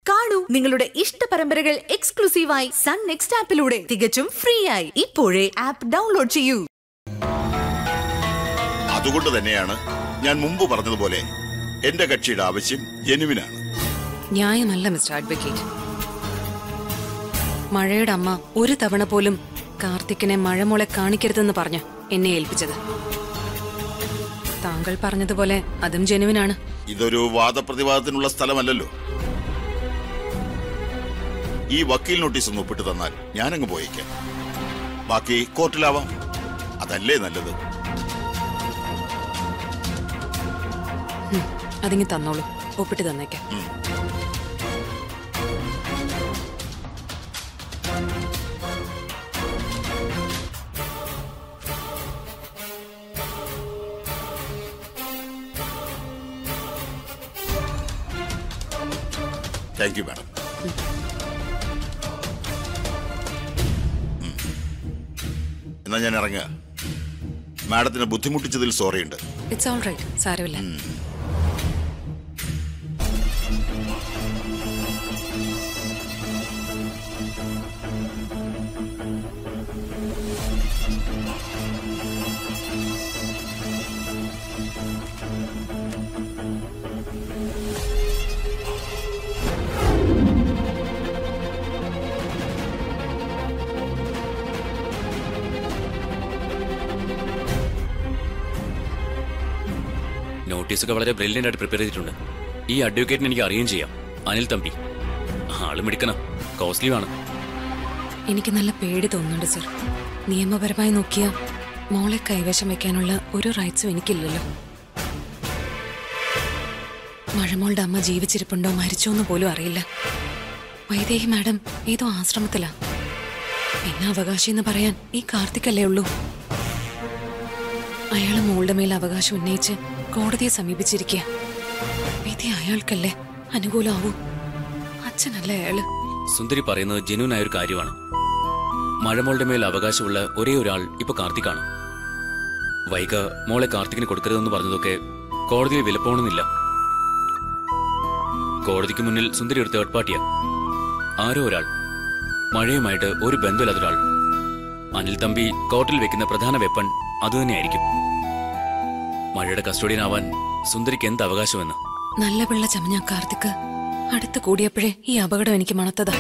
കാണൂ നിങ്ങളുടെ ഇഷ്ട പരമ്പരകൾ എക്സ്ക്ലൂസീവായി സൺ നെക്സ്റ്റ് ആപ്പിലൂടെ തികച്ചും ഫ്രീ ആയി ഇപ്പോഴേ ആപ്പ് ഡൗൺലോഡ് ചെയ്യൂ അതുകൊണ്ട് തന്നെയാണ് ഞാൻ മുമ്പ് പറഞ്ഞതുപോലെ എന്റെ കക്ഷിയുടെ ആവശ്യം ജനുവിനാണ് ന്യായമല്ല മിസ്റ്റർ അഡ്വക്കേറ്റ് മഴയുടെ അമ്മ ഒരു തവണ പോലും കാർത്തിക്കിനെ മഴമോളെ കാണിക്കരുതെന്ന് പറഞ്ഞ് എന്നെ ഏൽപ്പിച്ചത് താങ്കൾ പറഞ്ഞതുപോലെ അതും ജനുവിനാണ് ഇതൊരു വാദപ്രതിവാദത്തിനുള്ള സ്ഥലമല്ലല്ലോ ഈ വക്കീൽ നോട്ടീസ് ഒന്ന് ഒപ്പിട്ട് തന്നാൽ ഞാനങ്ങ് പോയേക്കാം ബാക്കി കോർട്ടിലാവാം അതല്ലേ നല്ലത് അതിങ്ങി തന്നോളൂ ഒപ്പിട്ട് തന്നേക്കാം താങ്ക് യു മാഡം ഉം. എന്നാ ഞാൻ ഇറങ്ങുക മാഡത്തിനെ ബുദ്ധിമുട്ടിച്ചതിൽ സോറിയുണ്ട് ഇറ്റ്സ് ഓൾ റൈറ്റ് സാരമില്ല നോട്ടീസൊക്കെ വളരെ ബ്രില്യൻ്റ് ആയിട്ട് പ്രിപ്പയർ ചെയ്തിട്ടുണ്ട് ഈ അഡ്വക്കേറ്റിന് എനിക്ക് അറിയുകയും ചെയ്യാം അനിൽ തമ്പി ആള് മിടുക്കന കോസ്റ്റ്ലി ആണ് എനിക്ക് നല്ല പേടി തോന്നുന്നുണ്ട് സർ നിയമപരമായി നോക്കിയാൽ മോളെ കൈവശം വെക്കാനുള്ള ഒരു റൈറ്റ്സും എനിക്കില്ലല്ലോ മഴമോളുടെ അമ്മ ജീവിച്ചിരിപ്പുണ്ടോ മരിച്ചോ എന്ന് പോലും അറിയില്ല വൈദേഹി മാഡം ഏതോ ആശ്രമത്തിലാ പിന്നെ അവകാശം എന്ന് പറയാൻ ഈ കാർത്തിക്കല്ലേ ഉള്ളൂ അയാള് മോളുടെ മേൽ അവകാശം ഉന്നയിച്ച് കോടതിയെ സമീപിച്ചിരിക്കുക വിധി അയാൾക്കല്ലേ അനുകൂലമാവൂ അച്ഛനല്ലേ അയാള് സുന്ദരി പറയുന്നത് ജെന്യൂനായ ഒരു കാര്യമാണ് മഴമോളുടെ മേൽ അവകാശമുള്ള ഒരേ ഒരാൾ ഇപ്പൊ കാർത്തിക്കാണ് വൈക മോളെ കാർത്തിക്കിന് കൊടുക്കരുതെന്ന് പറഞ്ഞതൊക്കെ കോടതിയിൽ വിലപ്പോണമെന്നില്ല കോടതിക്ക് മുന്നിൽ സുന്ദരി ഒരു തേർഡ് പാർട്ടിയാ ആരോ ഒരാൾ മഴയുമായിട്ട് ഒരു ബന്ധമില്ലാത്ത ഒരാൾ അനിൽ തമ്പി കോർട്ടിൽ വെക്കുന്ന പ്രധാന വെപ്പൺ അതുതന്നെയായിരിക്കും മഴയുടെ കസ്റ്റോഡിയനാവാൻ സുന്ദരിക്ക് എന്ത് അവകാശമെന്ന് നല്ല പിള്ള ചമഞ്ഞ കാർത്തിക് അടുത്ത് കൂടിയപ്പോഴേ ഈ അപകടം എനിക്ക് മണത്തതാ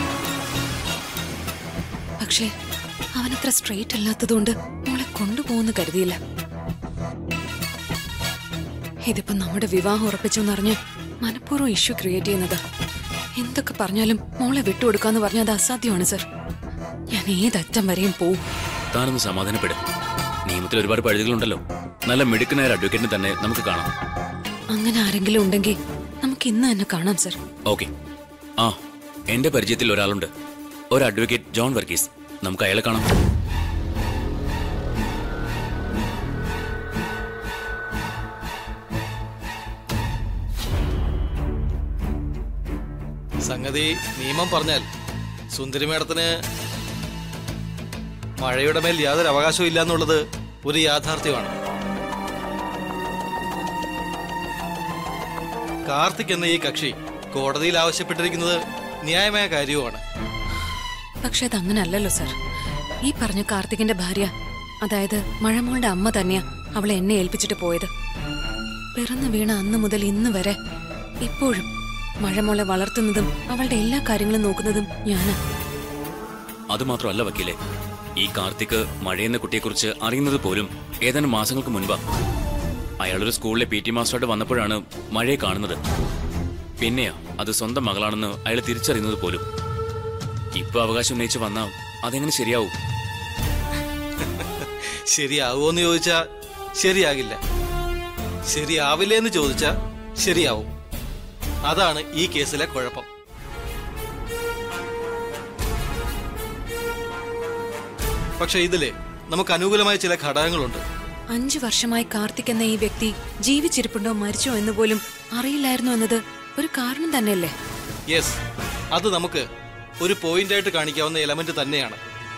പക്ഷേ അവനത്ര സ്ട്രെയിറ്റ് അല്ലാത്തതുകൊണ്ട് മോളെ കൊണ്ടുപോകുന്നു കരുതിയില്ല ഇതിപ്പോ നമ്മുടെ വിവാഹം ഉറപ്പിച്ചു എന്നറിഞ്ഞ് മനഃപൂർവ്വം ഇഷ്യൂ ക്രിയേറ്റ് ചെയ്യുന്നതാ എന്തൊക്കെ പറഞ്ഞാലും മോളെ വിട്ടുകൊടുക്കാന്ന് പറഞ്ഞാൽ അത് അസാധ്യമാണ് സർ ഞാൻ ഏതറ്റം വരെയും പോവും താനൊന്ന് സമാധാനപ്പെടും നിയമത്തിൽ ഒരുപാട് പഴുതുകളുണ്ടല്ലോ നല്ല മിടുക്കനായ ഒരു അഡ്വക്കേറ്റിനെ തന്നെ നമുക്ക് കാണാം അങ്ങനെ ആരെങ്കിലും ഉണ്ടെങ്കിൽ നമുക്ക് ഇന്ന് തന്നെ കാണാം സർ ഓക്കെ ആ എന്റെ പരിചയത്തിൽ ഒരാളുണ്ട് ഒരു അഡ്വക്കേറ്റ് ജോൺ വർഗീസ് നമുക്ക് അയാളെ കാണാം സംഗതി നിയമം പറഞ്ഞാൽ സുന്ദരി മേഡത്തിന് മഴയുടെ മേൽ യാതൊരു അവകാശവും ഇല്ല എന്നുള്ളത് ഒരു യാഥാർത്ഥ്യമാണ് കാർത്തിക് എന്ന ഈ കക്ഷി കോടതിയിൽ ആവശ്യപ്പെട്ടിരിക്കുന്നത് ന്യായമായ കാര്യവുമാണ് പക്ഷെ അതങ്ങനല്ലല്ലോ സർ ഈ പറഞ്ഞ കാർത്തികിന്റെ ഭാര്യ അതായത് മഴമോളുടെ അമ്മ തന്നെയാ അവളെ എന്നെ ഏൽപ്പിച്ചിട്ട് പോയത് പിറന്നു വീണ അന്ന് മുതൽ ഇന്ന് വരെ ഇപ്പോഴും മഴമോളെ വളർത്തുന്നതും അവളുടെ എല്ലാ കാര്യങ്ങളും നോക്കുന്നതും ഞാനാ അതുമാത്രമല്ല വക്കീലെ ഈ കാർത്തിക് മഴയെന്ന കുട്ടിയെക്കുറിച്ച് അറിയുന്നത് പോലും ഏതാനും മാസങ്ങൾക്ക് മുൻപാ അയാളൊരു സ്കൂളിലെ പി ടി മാസ്റ്ററായിട്ട് വന്നപ്പോഴാണ് മഴയെ കാണുന്നത് പിന്നെയാ അത് സ്വന്തം മകളാണെന്ന് അയാൾ തിരിച്ചറിയുന്നത് പോലും ഇപ്പൊ അവകാശം ഉന്നയിച്ച് വന്നാ അതെങ്ങനെ ശരിയാവും ശരിയാവുമോന്ന് ചോദിച്ചാൽ ശരിയാകില്ല ശരിയാവില്ല എന്ന് ചോദിച്ചാൽ ശരിയാവും അതാണ് ഈ കേസിലെ കുഴപ്പം പക്ഷെ ഇതില് നമുക്ക് അനുകൂലമായ ചില ഘടകങ്ങളുണ്ട് അഞ്ചു വർഷമായി കാർത്തിക് എന്ന ഈ വ്യക്തി ജീവിച്ചിരിപ്പുണ്ടോ മരിച്ചോ എന്ന് പോലും അറിയില്ലായിരുന്നു എന്നത് ഒരു കാരണം തന്നെയല്ലേ യെസ് അത് നമുക്ക് ഒരു പോയിന്റായിട്ട് കാണിക്കാവുന്ന എലമെന്റ് തന്നെയാണ്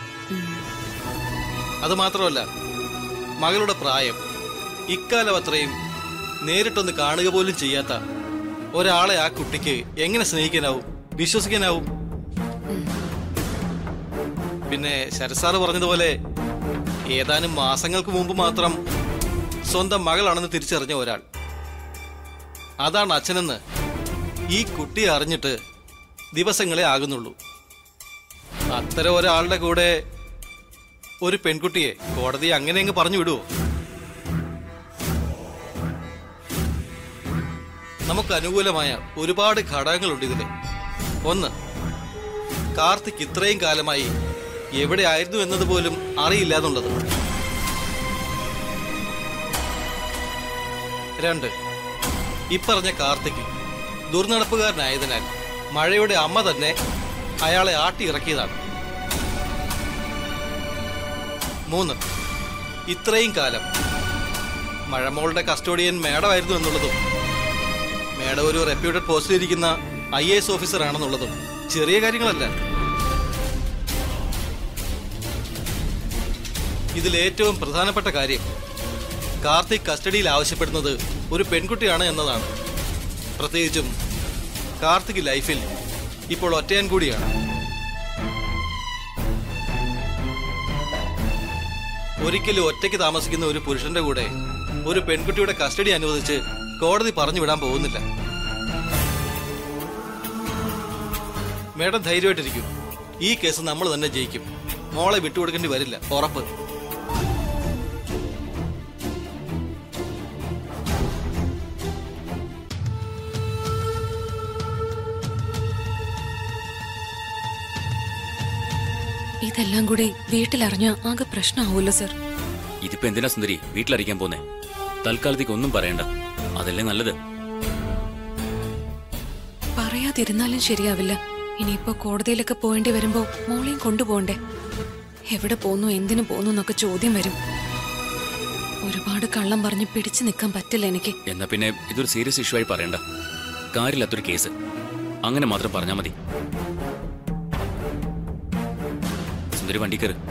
അത് മാത്രമല്ല മകളുടെ പ്രായം ഇക്കാലം അത്രയും നേരിട്ടൊന്ന് കാണുക പോലും ചെയ്യാത്ത ഒരാളെ ആ കുട്ടിക്ക് എങ്ങനെ സ്നേഹിക്കാനാവും വിശ്വസിക്കാനാവും പിന്നെ ശരസാറ് പറഞ്ഞതുപോലെ ഏതാനും മാസങ്ങൾക്ക് മുമ്പ് മാത്രം സ്വന്തം മകളാണെന്ന് തിരിച്ചറിഞ്ഞ ഒരാൾ അതാണ് അച്ഛനെന്ന് ഈ കുട്ടി അറിഞ്ഞിട്ട് ദിവസങ്ങളെ ആകുന്നുള്ളൂ അത്തരം ഒരാളുടെ കൂടെ ഒരു പെൺകുട്ടിയെ കോടതി അങ്ങനെ അങ്ങ് പറഞ്ഞു വിടുവോ നമുക്ക് അനുകൂലമായ ഒരുപാട് ഘടകങ്ങളുണ്ട് ഇതില് ഒന്ന് കാർത്തിക് ഇത്രയും കാലമായി എവിടെ ആയിരുന്നു എന്നത് പോലും അറിയില്ല എന്നുള്ളത് രണ്ട് ഇപ്പറഞ്ഞ കാർത്തിക് ദുർനടപ്പുകാരനായതിനാൽ മഴയുടെ അമ്മ തന്നെ അയാളെ ആട്ടിയിറക്കിയതാണ് മൂന്ന് ഇത്രയും കാലം മഴമോളുടെ കസ്റ്റോഡിയൻ മേഡമായിരുന്നു എന്നുള്ളതും മേഡം ഒരു റെപ്യൂട്ടഡ് പോസ്റ്റിലിരിക്കുന്ന ഐ എ എസ് ഓഫീസർ ആണെന്നുള്ളതും ചെറിയ കാര്യങ്ങളല്ല ഇതിൽ ഏറ്റവും പ്രധാനപ്പെട്ട കാര്യം കാർത്തിക് കസ്റ്റഡിയിൽ ആവശ്യപ്പെടുന്നത് ഒരു പെൺകുട്ടിയാണ് എന്നതാണ് പ്രത്യേകിച്ചും കാർത്തിക് ലൈഫിൽ ഇപ്പോൾ ഒറ്റയാൻ കൂടിയാണ് ഒരിക്കലും ഒറ്റയ്ക്ക് താമസിക്കുന്ന ഒരു പുരുഷന്റെ കൂടെ ഒരു പെൺകുട്ടിയുടെ കസ്റ്റഡി അനുവദിച്ച് കോടതി പറഞ്ഞു വിടാൻ പോകുന്നില്ല മേഡം ധൈര്യമായിട്ടിരിക്കും ഈ കേസ് നമ്മൾ തന്നെ ജയിക്കും മോളെ വിട്ടുകൊടുക്കേണ്ടി വരില്ല ഉറപ്പ് ഇതെല്ലാം കൂടി വീട്ടിലറിഞ്ഞ ആകെ പ്രശ്നമാവുമല്ലോ സർ ഇതിപ്പോ എന്തിനാ സുന്ദരി വീട്ടിലറിയിക്കാൻ പോന്നെ തൽക്കാലത്തേക്ക് ഒന്നും പറയണ്ട അതല്ലേ നല്ലത് പറയാതിരുന്നാലും ശരിയാവില്ല ഇനിയിപ്പോ കോടതിയിലൊക്കെ പോകേണ്ടി വരുമ്പോ മോളെയും കൊണ്ടുപോകണ്ടേ എവിടെ പോന്നു എന്തിനു പോന്നു എന്നൊക്കെ ചോദ്യം വരും ഒരുപാട് കള്ളം പറഞ്ഞ് പിടിച്ചു നിൽക്കാൻ പറ്റില്ല എനിക്ക് എന്നാ പിന്നെ ഇതൊരു സീരിയസ് ഇഷ്യൂ ആയി പറയണ്ട കാര്യമില്ലാത്തൊരു കേസ് അങ്ങനെ മാത്രം പറഞ്ഞാൽ മതി സുന്ദരി വണ്ടി കയറ്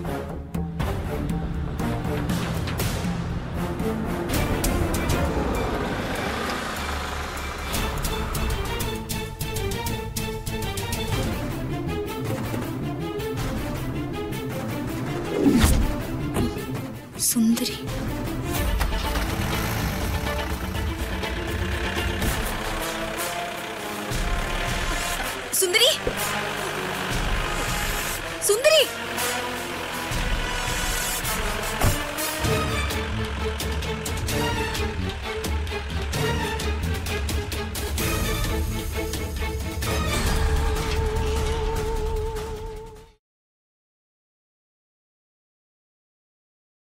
സുന്ദരി സുന്ദരി സുന്ദരി